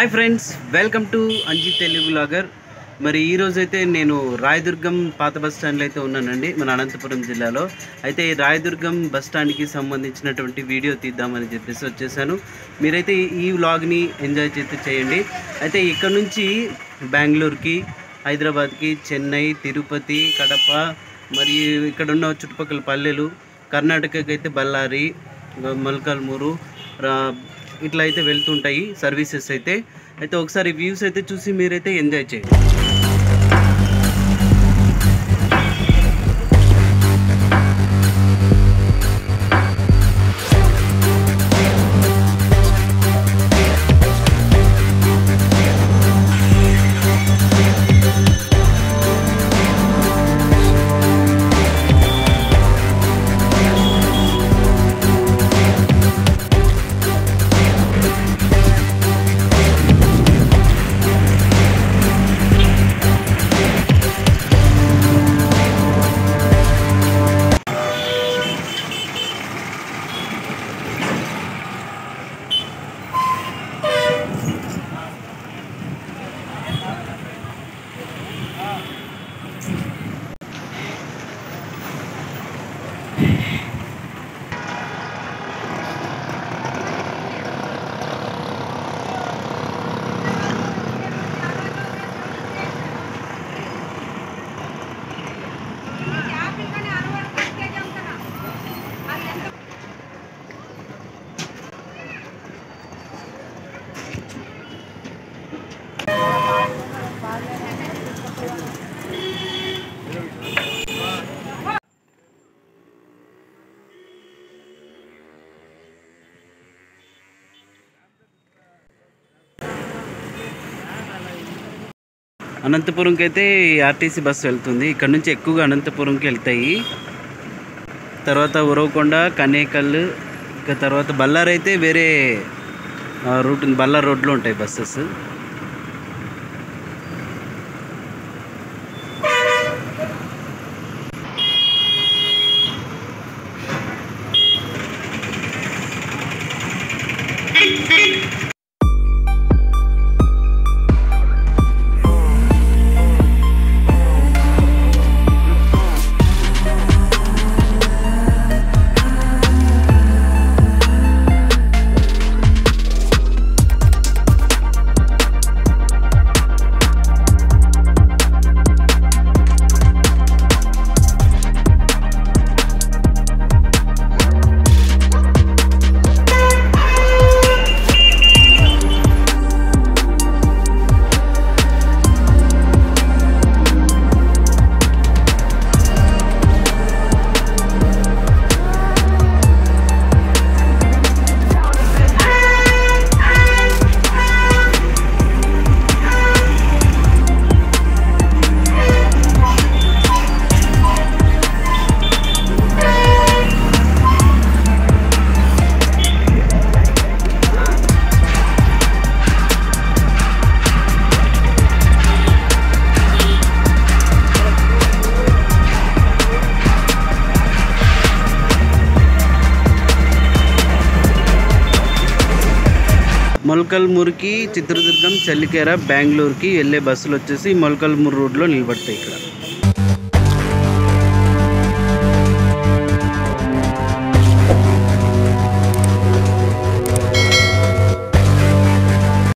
Hi friends welcome to Anji Telugu vlogger మరి ఈ రోజైతే నేను రాయదుర్గం పాత బస్ స్టాండ్లో అయితే ఉన్నానండి మన అనంతపురం జిల్లాలో అయితే ఈ రాయదుర్గం బస్ స్టాండ్కి సంబంధించినటువంటి వీడియో తీద్దామని చెప్పేసి వచ్చేసాను మీరైతే ఈ- ఈ వ్లాగ్ని ఎంజాయ్ చేస్తే చేయండి అయితే ఇక్కడ నుంచి బెంగళూరుకి హైదరాబాద్కి చెన్నై తిరుపతి కడప మరియు ఇక్కడ ఉన్న చుట్టుపక్కల పల్లెలు కర్ణాటకకి అయితే బళ్ళారి మొలకల్మూరు రా- ఇట్లా అయితే వెళ్తుంటాయి సర్వీసెస్ అయితే అయితే ఒకసారి వ్యూస్ అయితే చూసి మీరైతే ఎంజాయ్ చేయండి అనంతపురంకి అయితే ఆర్టీసీ బస్సు వెళ్తుంది ఇక్కడ నుంచి ఎక్కువగా అనంతపురంకి వెళ్తాయి తర్వాత ఉరవకొండ కనేకల్ ఇంకా తర్వాత బళ్ళారి అయితే వేరే ఆ, రూట్ ఉంది. బళ్ళారి రోడ్లో ఉంటాయి బస్సెస్ మొలకల్మూరుకి చిత్రదుర్గం చల్లికేర బెంగళూరుకి వెళ్ళే బస్సులు వచ్చేసి మొలకల్మూరు రోడ్లో నిలబడతాయి ఇక్కడ